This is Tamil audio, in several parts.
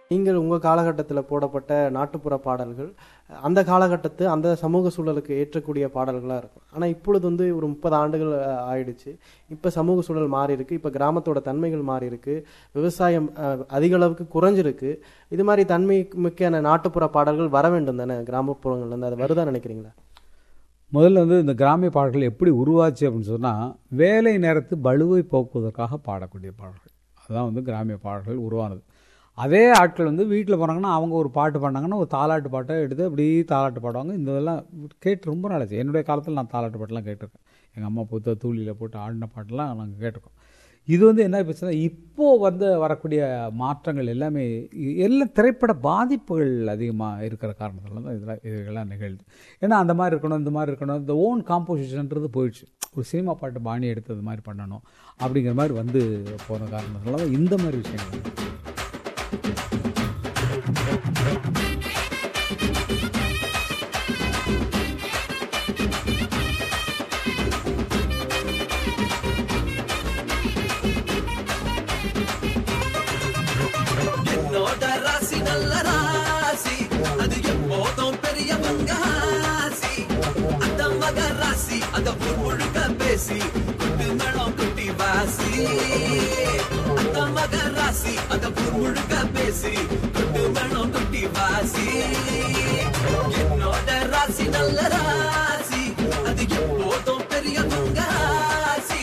நீங்கள் உங்கள் காலகட்டத்தில் போடப்பட்ட நாட்டுப்புற பாடல்கள் அந்த காலகட்டத்து அந்த சமூக சூழலுக்கு ஏற்றக்கூடிய பாடல்களாக இருக்கும் ஆனால் இப்பொழுது வந்து ஒரு முப்பது ஆண்டுகள் அஹ், ஆயிடுச்சு இப்போ சமூக சூழல் மாறி இருக்கு இப்போ கிராமத்தோட தன்மைகள் மாறி இருக்கு விவசாயம் அஹ், அதிக அளவுக்கு குறைஞ்சிருக்கு இது மாதிரி தன்மை மிக்க நாட்டுப்புற பாடல்கள் வர வேண்டும் தானே கிராமப்புறங்கள்லேருந்து அது வருதா நினைக்கிறீங்களா முதல்ல வந்து இந்த கிராமிய பாடல்கள் எப்படி உருவாச்சு அப்படின்னு சொன்னால் வேலை நேரத்து பளுவை போக்குவதற்காக பாடக்கூடிய பாடல்கள் அதுதான் வந்து கிராமிய பாடல்கள் உருவானது அதே ஆட்கள் வந்து வீட்டில் போனாங்கன்னா அவங்க ஒரு பாட்டு பாடினாங்கன்னா ஒரு தாலாட்டு பாட்டை எடுத்து அப்படி தாலாட்டு பாடுவாங்க இந்த இதெல்லாம் கேட்டு ரொம்ப நாளாச்சு என்னுடைய காலத்தில் நான் தாலாட்டு பாட்டெல்லாம் கேட்டிருக்கேன் எங்கள் அம்மா புத்த தூளியில் போட்டு ஆடின பாட்டெல்லாம் நாங்கள் கேட்டிருக்கோம் இது வந்து என்ன பிரச்சனை இப்போ வந்து வரக்கூடிய மாற்றங்கள் எல்லாமே இ- எல்லாம் திரைப்பட பாதிப்புகள் அதிகமாக இருக்கிற காரணத்தால தான் இதெல்லாம் இதெல்லாம் நிகழ்து ஏன்னா அந்த மாதிரி இருக்கணும் இந்த மாதிரி இருக்கணும் இந்த ஓன் காம்போசிஷன்ன்றது போயிடுச்சு ஒரு சினிமா பாட்டு பாணி எடுத்தது மாதிரி பண்ணணும் அப்படிங்கிற மாதிரி வந்து போன காரணத்தால தான் இந்த மாதிரி விஷயங்கள் வந்து. என்னோட ராசி நல்ல ராசி அது எப்போதும் பெரியவங்க ஆசி அந்த மக ராசி அத ஊர் முழுக்க பேசி குட்டு மேளம் குட்டி வாசி அந்த மக ராசி அத ஊர் முழுக்க பேசி குட்டு மேளம் குட்டி வாசி என்னோட ராசி நல்ல ராசி அது எப்போதும் பெரியவங்க ஆசி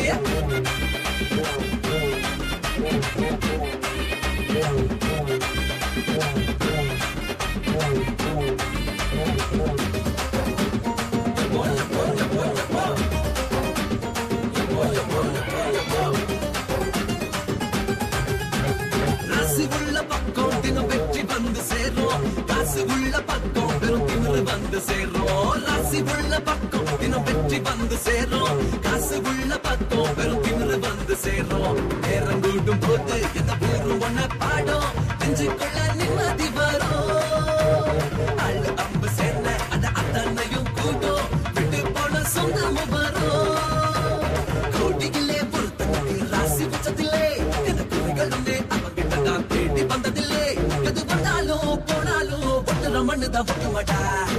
ராசி உள்ள பக்கம் தினம் வெற்றி வந்து சேரும் காசு உள்ள பக்கம் பெரும் திமிரு வந்து சேரும் ராசி உள்ள பக்கம் தினம் வெற்றி வந்து சேரும் காசு உள்ள பக்கம் பெரும் திமிரு வந்து சேரும் நேரம் கூட்டும் போது எந்த ஊரும் ஒன்ன பாடும் நெஞ்சுக்குள்ள நிம்மதி வரும் அள்ளு அம்பு சேர்ந்த அந்த அத்தனையும் கூட்டும் விட்டு போன சொந்தமும் வரும் கோட்டிகளே பொறுத்தனுக்கு ராசி உச்சத்திலே எந்த குறைகளுமே அவங்கிட்ட நான் தேடி வந்ததில்லை எது வந்தாலும் போனாலும் ஒட்டுற மண்ணுதான் ஒட்டுமாட்டா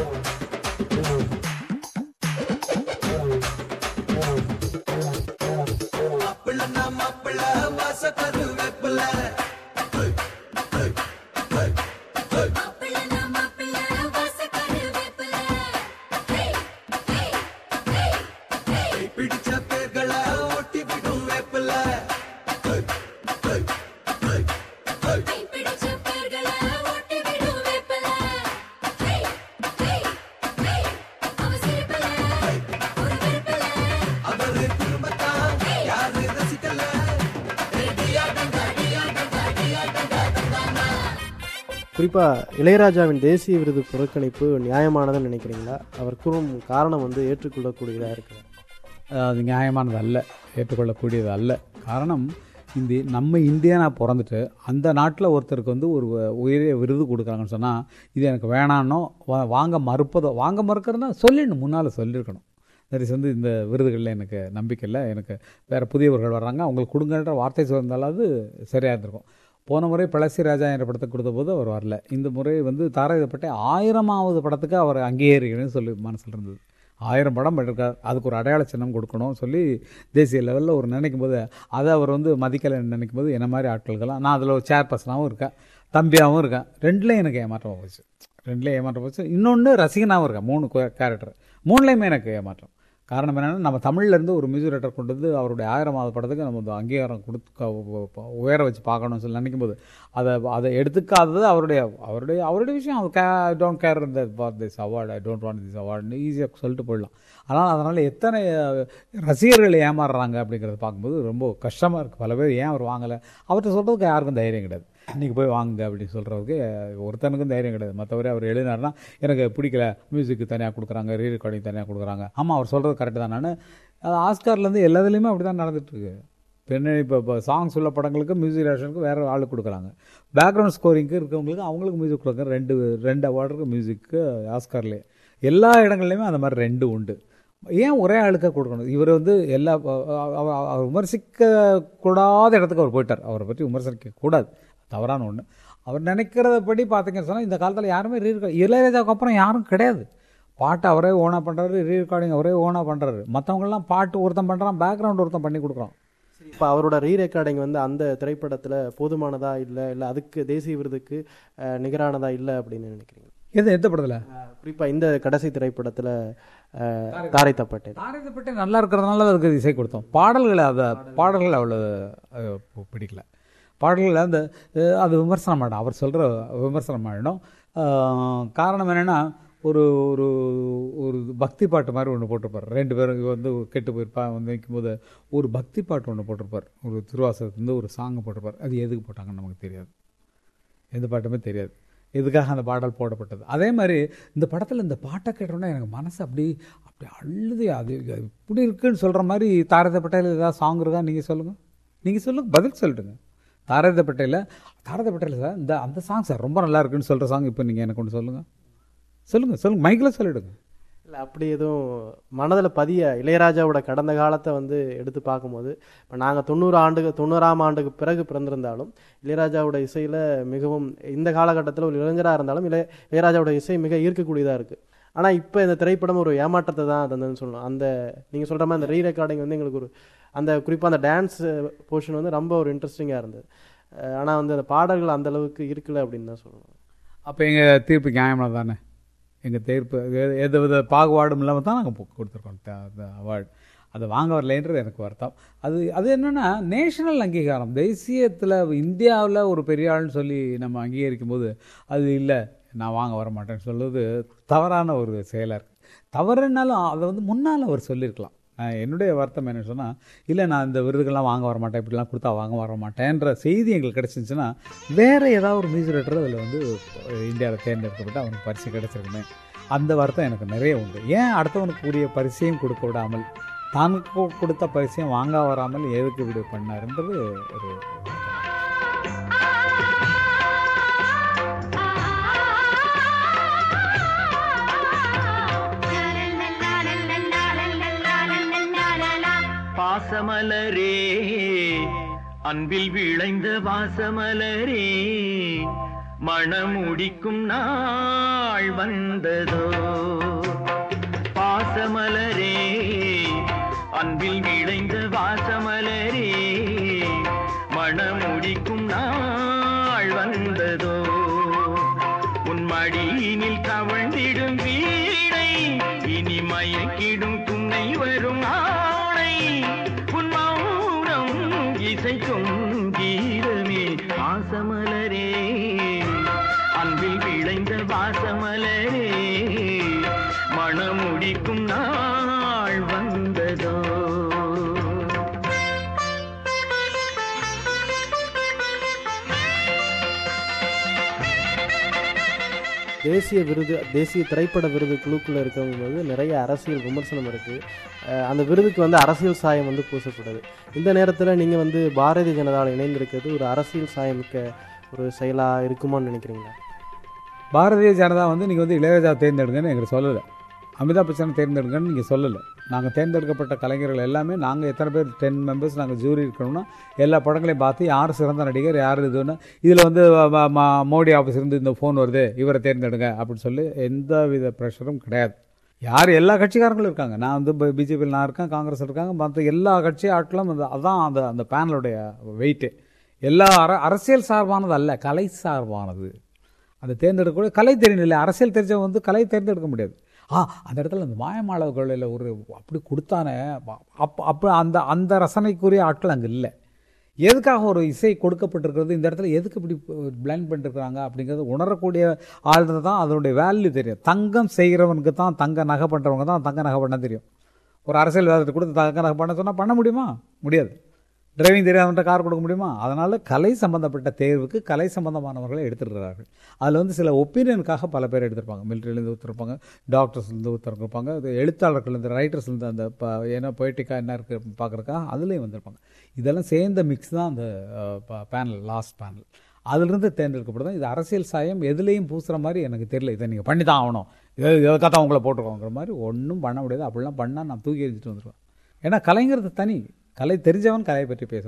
மாப்பிள்ளனா மாப்பிள்ள வாச கருவேப்பில மாப்பிள்ளை நான் மாப்பிள்ளை வாசக்கார வேப்பில ஹே ஹே ஹே ஹே பிடிச்ச பேர்களை ஒட்டி விடும் வேப்பில கை பிடிச்ச பேர்களை ஓட்டி விடும் வேப்பில ஹே ஹே ஹே அவ சிரிப்பில ஒரு வெறுப்பில அவரு குடும்பத்தான் யாரு ரசிக்கல குறிப்பாக இளையராஜாவின் தேசிய விருது புறக்கணிப்பு நியாயமானதுன்னு நினைக்கிறீங்களா அவர் கூறும் காரணம் வந்து ஏற்றுக்கொள்ளக்கூடியதாக இருக்குது அது நியாயமானது அல்ல ஏற்றுக்கொள்ளக்கூடியது அல்ல காரணம் இந்த நம்ம இந்தியனா பிறந்துட்டு அந்த நாட்டில் ஒருத்தருக்கு வந்து ஒரு உயரிய விருது கொடுக்குறாங்கன்னு சொன்னால் இது எனக்கு வேணான்னோ வா- வாங்க மறுப்பதோ வாங்க மறுக்கிறதுனா சொல்லிடணும் முன்னால் சொல்லியிருக்கணும் சரி வந்து இந்த விருதுகளில் எனக்கு நம்பிக்கை இல்லை எனக்கு வேறு புதியவர்கள் வர்றாங்க அவங்களுக்கு கொடுங்கன்ற வார்த்தை சொல்லியிருந்தாலாவது சரியாக இருந்திருக்கும் போன முறை பழசி ராஜா என்ற படத்தை கொடுத்த போது அவர் வரல இந்த முறை வந்து தாராயுதப்பட்ட ஆயிரமாவது படத்துக்கு அவர் அங்கீகரிக்கணும்னு சொல்லி மனசில் இருந்தது ஆயிரம் படம் பண்ணிருக்கார் அதுக்கு ஒரு அடையாள சின்னம் கொடுக்கணும் சொல்லி தேசிய லெவலில் ஒரு நினைக்கும் போது அதை அவர் வந்து மதிக்கலைன்னு நினைக்கும் போது என்ன மாதிரி ஆட்களுக்கெல்லாம் நான் அதில் ஒரு சேர்பர்சனாகவும் இருக்கேன் தம்பியாகவும் இருக்கேன் ரெண்டுலேயும் எனக்கு ஏமாற்றம் போச்சு ரெண்டுலேயும் ஏமாற்றம் போச்சு இன்னொன்று ரசிகனாகவும் இருக்கேன் மூணு கேரக்டர் மூணுலேயுமே எனக்கு ஏமாற்றம் காரணம் என்னென்னா நம்ம தமிழ்ல இருந்து ஒரு மியூசிக் டைரக்டர் கொண்டு வந்து அவருடைய ஆயிரமாவது படத்துக்கு நம்ம வந்து அங்கீகாரம் கொடுத்து உயர வச்சு பார்க்கணும்னு சொல்லி நினைக்கும் போது அதை அதை எடுத்துக்காதது அவருடைய அவருடைய அவருடைய விஷயம் அவர் கே டோன்ட் கேர் இந்த for this award I don't want this அவார்டுன்னு ஈஸியாக சொல்லிட்டு போயிடலாம் ஆனால் அதனால் எத்தனை அஹ், ரசிகர்கள் ஏமாறுறாங்க அப்படிங்கிறத பார்க்கும்போது ரொம்ப கஷ்டமாக இருக்குது பல பேர் ஏன் அவர் வாங்கலை அவர்கிட்ட சொல்கிறதுக்கு யாருக்கும் தைரியம் கிடையாது இன்றைக்கி போய் வாங்குங்க அப்படின்னு சொல்கிறதுக்கு ஒருத்தனுக்கும் தைரியம் கிடையாது மற்றவரே அவர் எழுதினார்னா எனக்கு பிடிக்கல மியூசிக்கு தனியாக கொடுக்குறாங்க ரீ ரெக்கார்டிங் தனியாக கொடுக்குறாங்க ஆமாம் அவர் சொல்கிறது கரெக்டு தான் நான் அது ஆஸ்கார்லேருந்து எல்லாத்துலேயுமே அப்படி தான் நடந்துட்டுருக்கு பின்னணி இப்போ இப்போ சாங்ஸ் உள்ள படங்களுக்கு மியூசிக் டைரக்ஷனுக்கு வேறு ஆள் கொடுக்குறாங்க பேக்ரவுண்ட் ஸ்கோரிங்க்கு இருக்கவங்களுக்கு அவங்களுக்கு மியூசிக் கொடுக்குறாங்க ரெண்டு ரெண்டு அவார்டுக்கு மியூசிக்கு ஆஸ்கார்லேயே எல்லா இடங்கள்லையுமே அந்த மாதிரி ரெண்டு உண்டு ஏன் ஒரே ஆளுக்க கொடுக்கணும் இவர் வந்து எல்லா அவ- அவ- அவர் விமர்சிக்க கூடாத இடத்துக்கு அவர் போயிட்டார் அவரை பற்றி விமர்சிக்க கூடாது தவறான ஒன்று அவர் நினைக்கிறதபடி பார்த்தீங்கன்னு சொன்னால் இந்த காலத்தில் யாருமே ரீ இளையராஜாவுக்கு அப்புறம் யாரும் கிடையாது பாட்டு அவரே ஓனாக பண்ணுறாரு ரீ ரெக்கார்டிங் அவரே ஓனாக பண்ணுறாரு மற்றவங்கெல்லாம் பாட்டு ஒருத்தன் பண்ணுறான் பேக்ரவுண்ட் ஒருத்தன் பண்ணி கொடுக்குறான் இப்போ அவரோட ரீ ரெக்கார்டிங் வந்து அந்த திரைப்படத்துல போதுமானதா இல்லை இல்லை அதுக்கு தேசிய விருதுக்கு அஹ், நிகரானதா இல்லை அப்படின்னு நினைக்கிறீங்க எது எந்த படத்தில் குறிப்பா இந்த கடைசி திரைப்படத்துல அஹ், தாரை தப்பட்டை தாரதப்பட்டு நல்லா இருக்கிறதுனால அதுக்கு இசை கொடுத்தோம் பாடல்களை அதை பாடல்கள் அவ்வளோ அஹ், பு- பிடிக்கல பாடல்களை அந்த அஹ், அது விமர்சனம் பண்ணணும் அவர் சொல்கிற விமர்சனம் பண்ணணும் அஹ், காரணம் என்னென்னா ஒரு ஒரு ஒரு பக்தி பாட்டு மாதிரி ஒன்று போட்டிருப்பார் ரெண்டு பேரும் இவ வந்து கெட்டு போயிருப்பா வந்து நிற்கும்போது ஒரு பக்தி பாட்டு ஒன்று போட்டிருப்பார் ஒரு திருவாசகத்துலேருந்து ஒரு சாங் போட்டிருப்பார் அது எதுக்கு போட்டாங்கன்னு நமக்கு தெரியாது எந்த பாட்டுமே தெரியாது எதுக்காக அந்த பாடல் போடப்பட்டது அதே மாதிரி இந்த படத்தில் இந்த பாட்டை கேட்டோன்னே எனக்கு மனசு அப்படி அப்படி அழுது அது அது இப்படி இருக்குன்னு சொல்கிற மாதிரி தாரத பட்டையில் ஏதாவது சாங் இருக்கா நீங்கள் சொல்லுங்கள் நீங்கள் சொல்லுங்கள் பதில் சொல்லிட்டுங்க தாரத பட்டையில் தாரத பட்டையில் சார் இந்த அந்த சாங் சார் ரொம்ப நல்லா இருக்குன்னு சொல்கிற சாங் இப்போ நீங்கள் எனக்கு ஒன்று சொல்லுங்கள் சொல்லுங்கள் சொல்லுங்கள் மைக்கில் சொல்லிவிடுங்க இல்லை அப்படி எதுவும் மனதில் பதிய இளையராஜாவோட கடந்த காலத்தை வந்து எடுத்து பார்க்கும்போது இப்போ நாங்கள் தொண்ணூறு ஆண்டுக்கு தொண்ணூறாம் ஆண்டுக்கு பிறகு பிறந்திருந்தாலும் இளையராஜாவோட இசையில் மிகவும் இந்த காலகட்டத்தில் ஒரு இளைஞராக இருந்தாலும் இளைய இளையராஜாவோட இசை மிக ஈர்க்கக்கூடியதாக இருக்குது ஆனால் இப்போ இந்த திரைப்படம் ஒரு ஏமாற்றத்தை தான் தந்ததுன்னு சொல்லணும் அந்த நீங்கள் சொல்கிற மாதிரி அந்த ரீ ரெக்கார்டிங் வந்து எங்களுக்கு ஒரு அந்த குறிப்பாக அந்த டான்ஸ் போர்ஷன் வந்து ரொம்ப ஒரு இன்ட்ரெஸ்டிங்காக இருந்தது ஆனால் வந்து அந்த பாடல்கள் அந்த அளவுக்கு இருக்கல அப்படின்னு தான் சொல்லணும் அப்போ எங்கள் தீர்ப்பு நியாயமாக தானே எங்கள் தீர்ப்பு எ- எந்த வித பாகுபாடும் இல்லாமல் தான் நாங்கள் கொடுத்துருக்கோம் த- அந்த அவார்டு அதை வாங்க வரலைன்றது எனக்கு வருத்தம் அது அது என்னென்னா நேஷனல் அங்கீகாரம் தேசியத்தில் இந்தியாவில் ஒரு பெரிய ஆள்னு சொல்லி நம்ம அங்கீகரிக்கும் போது அது இல்லை நான் வாங்க வர மாட்டேன்னு சொல்லுவது தவறான ஒரு செயலாக இருக்குது தவறுனாலும் அதை வந்து முன்னால் அவர் சொல்லியிருக்கலாம் நான் என்னுடைய வருத்தம் என்ன சொன்னால் இல்லை நான் இந்த விருதுகள்லாம் வாங்க வர மாட்டேன் இப்படிலாம் கொடுத்தா வாங்க வர மாட்டேன்ற செய்தி எங்களுக்கு கிடச்சிருந்துச்சுன்னா வேறு ஏதாவது ஒரு மியூசிக் டைரக்டர் அதில் வந்து இந்தியாவில் தேர்ந்தெடுக்கப்பட்டு அவனுக்கு பரிசு கிடச்சிருக்குமே அந்த வருத்தம் எனக்கு நிறைய உண்டு ஏன் அடுத்தவனுக்கு உரிய பரிசையும் கொடுக்க விடாமல் தான் கு- கொடுத்த பரிசையும் வாங்க வராமல் எதுக்கு இப்படி பண்ணாருன்றது ஒரு பாசமலரே அன்பில் விளைந்த வாசமலரே மணமுடிக்கும் நாள் வந்ததோ பாசமலரே அன்பில் விளைந்த வாசமலரே மணமுடிக்கும் நாள் வந்ததோ உன் மடியினில் கவழ்ந்திடும் வீணை இனி மயக்கிடும் துணை வரும் ஆணை உன் மௌனம் இசைக்கும் கீதமே வாசமலரே அன்பில் விளைந்த வாசமலரே மணமுடிக்கும் நாள் வந்ததோ தேசிய விருது தேசிய திரைப்பட விருது குழுக்குள்ள இருக்கவங்க போது நிறைய அரசியல் விமர்சனம் இருக்கு அஹ் அந்த விருதுக்கு வந்து அரசியல் சாயம் வந்து பூசப்படுது இந்த நேரத்தில் நீங்கள் வந்து பாரதிய ஜனதாவில் இணைந்திருக்கிறது ஒரு அரசியல் சாயம் மிக்க ஒரு செயலாக இருக்குமான்னு நினைக்கிறீங்களா பாரதிய ஜனதா வந்து நீங்கள் வந்து இளையராஜா தேர்ந்தெடுங்கன்னு எங்களுக்கு சொல்லலை அமிதாப் பச்சனை தேர்ந்தெடுங்கன்னு நீங்கள் சொல்லலை நாங்கள் தேர்ந்தெடுக்கப்பட்ட கலைஞர்கள் எல்லாமே நாங்கள் எத்தனை பேர் டென் மெம்பர்ஸ் நாங்கள் ஜூரி இருக்கணும்னா எல்லா படங்களையும் பார்த்து யார் சிறந்த நடிகர் யார் இதுன்னு இதில் வந்து ம- ம- மோடி ஆஃபீஸ் இருந்து இந்த ஃபோன் வருது இவரை தேர்ந்தெடுங்க அப்படின்னு சொல்லி எந்த வித ப்ரெஷரும் கிடையாது யார் எல்லா கட்சிக்காரங்களும் இருக்காங்க நான் வந்து பிஜேபியில் நான் இருக்கேன் காங்கிரஸ் இருக்காங்க மற்ற எல்லா கட்சி ஆட்களும் அந்த அதான் அந்த அந்த பேனலுடைய வெயிட்டு எல்லா அர அரசியல் சார்பானது அல்ல கலை சார்பானது அதை தேர்ந்தெடுக்கக்கூடிய கலை தெரியணும் இல்லை அரசியல் தெரிஞ்சவன் வந்து கலை தேர்ந்தெடுக்க முடியாது ஆ அந்த இடத்துல அந்த மாயமாளவ கொள்ளையில் ஒரு அப்படி கொடுத்தானே அப்போ அப்போ அந்த அந்த ரசனைக்குரிய ஆட்கள் அங்கே இல்லை எதுக்காக ஒரு இசை கொடுக்கப்பட்டிருக்கிறது இந்த இடத்துல எதுக்கு இப்படி பிளைண்ட் பண்ணிருக்கிறாங்க அப்படிங்கிறது உணரக்கூடிய ஆளுநர் தான் அதனுடைய வேல்யூ தெரியும் தங்கம் செய்கிறவனுக்கு தான் தங்க நகை பண்ணுறவங்க தான் தங்க நகை பண்ண தெரியும் ஒரு அரசியல்வாதத்தை கொடுத்து தங்க நகை பண்ண சொன்னால் பண்ண முடியுமா முடியாது டிரைவிங் தெரியாதவன்ட்ட கார் கொடுக்க முடியுமா அதனால் கலை சம்பந்தப்பட்ட தேர்வுக்கு கலை சம்பந்தமானவர்களை எடுத்துருக்கிறார்கள் அதில் வந்து சில ஒப்பீனியனுக்காக பல பேர் எடுத்திருப்பாங்க மிலிட்ரிலேருந்து ஒருத்தருப்பாங்க டாக்டர்ஸ்லேருந்து ஒருத்தர் இருப்பாங்க இது எழுத்தாளர்கள்லேருந்து ரைட்டர்ஸ்லேருந்து அந்த ப ஏன்னா பொய்ட்டிக்காக என்ன இருக்குது பார்க்குறக்கா அதுலேயும் வந்திருப்பாங்க இதெல்லாம் சேர்ந்த மிக்ஸ் தான் அந்த பேனல் லாஸ்ட் பேனல் அதிலிருந்து தேர்ந்தெடுக்கப்படுது இது அரசியல் சாயம் எதுலேயும் பூசுகிற மாதிரி எனக்கு தெரியல இதை நீங்கள் பண்ணி தான் ஆகணும் இதை இதுக்காக தான் உங்களை போட்டிருக்கோங்கிற மாதிரி ஒன்றும் பண்ண முடியாது அப்படிலாம் பண்ணால் நான் தூக்கி எறிஞ்சிட்டு வந்துடுவேன் ஏன்னா கலைங்கிறது தனி கலை தெரிஞ்சவன் கலையை பற்றி பேசணும்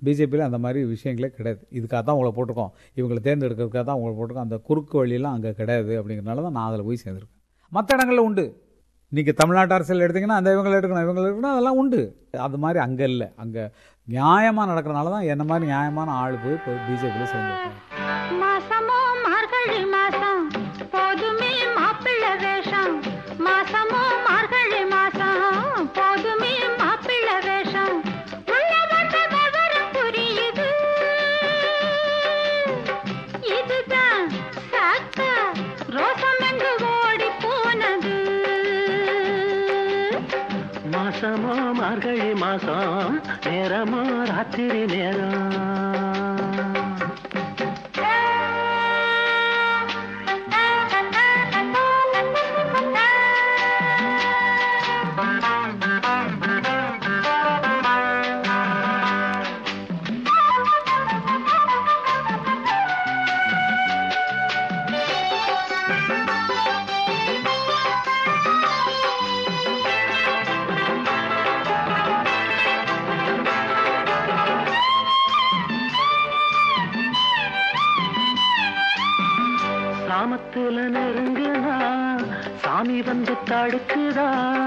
பிஜேபியில் அந்த மாதிரி விஷயங்களே கிடையாது இதுக்காக தான் உங்களை போட்டிருக்கோம் இவங்களை தேர்ந்தெடுக்கிறதுக்காக தான் உங்களை போட்டிருக்கோம் அந்த குறுக்கு வழியெல்லாம் அங்கே கிடையாது அப்படிங்கிறனால தான் நான் அதில் போய் சேர்ந்துருக்கேன் மற்ற இடங்களில் உண்டு நீங்கள் தமிழ்நாட்டு அரசியல் எடுத்தீங்கன்னா அந்த இவங்களை எடுக்கணும் இவங்களை எடுக்கணும் அதெல்லாம் உண்டு அது மாதிரி அங்கே இல்லை அங்கே நியாயமாக நடக்கிறனால தான் என்ன மாதிரி நியாயமான ஆள் போய் இப்போ பிஜேபியில் சேர்ந்துருக்காங்க மாசமோ மார்கழி மாசம் போதுமே மாப்பிள்ளை வேஷம் மாசமோ மார்கழி மாசம் போதுமே மாப்பிள்ளை வேஷம் உள்ள வந்த விவரம் புரியுது இதுதான் சாக்கா ரோசம் எங்கு ஓடி போனது மாசமோ மார்கழி மாசம் நேரமோ ராத்திரி நேரம் சாமத்துல நெருங்குதா சாமி வந்து தடுக்குதா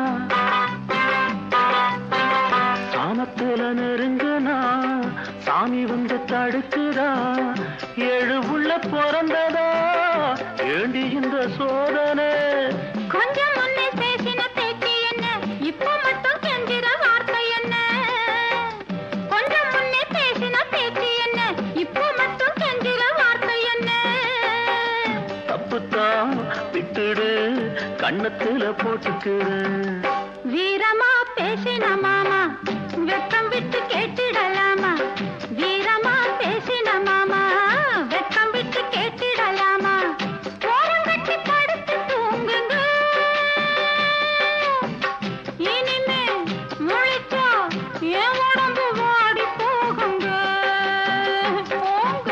சாமத்துல நெருங்குனா சாமி வந்து தடுக்குதா ஏழு உள்ள பிறந்ததா ஏண்டி இந்த சோதனை கொஞ்சம் முன்னே பேசின பேச்சு என்ன இப்ப மட்டும் கெஞ்சிற வார்த்தை என்ன கொஞ்சம் முன்னே பேசின பேச்சு என்ன இப்ப மட்டும் கெஞ்சிற வார்த்தை என்ன தப்புத்தான் விட்டுடு கண்ணத்துல போட்டுக்கிடு வீரமா பேசின மாமா வெக்கம் விட்டு கேட்டிடலாமா வீரமா பேசின மாமா வெக்கம் விட்டு கேட்டிடலாமா ஓரங்கட்டி படுத்து தூங்குங்க இனிமே முழிச்சா என் உடம்பு வாடி போகுங்க போங்க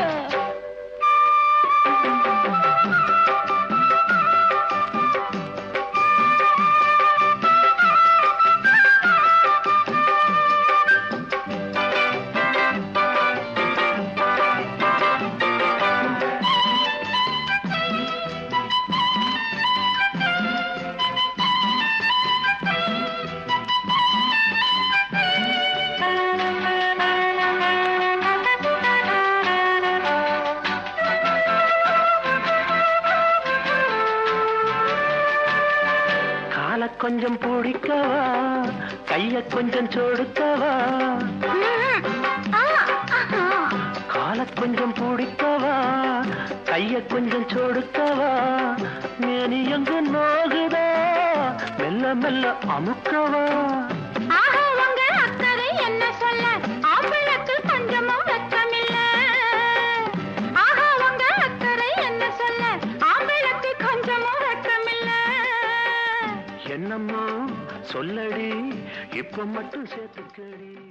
காலை கொஞ்சம் பிடிக்கவா கைய கொஞ்சம் சொடுக்கவா காலை கொஞ்சம் பிடிக்கவா கைய கொஞ்சம் சொடுக்கவா மேனி எங்க நோகுதா மெல்ல மெல்ல அமுக்கவா ஆஹா, உங்க அக்கறை என்ன சொல்ல ஆம்பளுக்கு கொஞ்சமும் வெட்கமில்ல ஆஹா, உங்க அக்கறை என்ன சொல்ல ஆம்பளுக்கு கொஞ்சமும் வெட்கமில்ல என்னமோ சொல்லடி இப்ப மட்டும் சேர்த்துக்கடி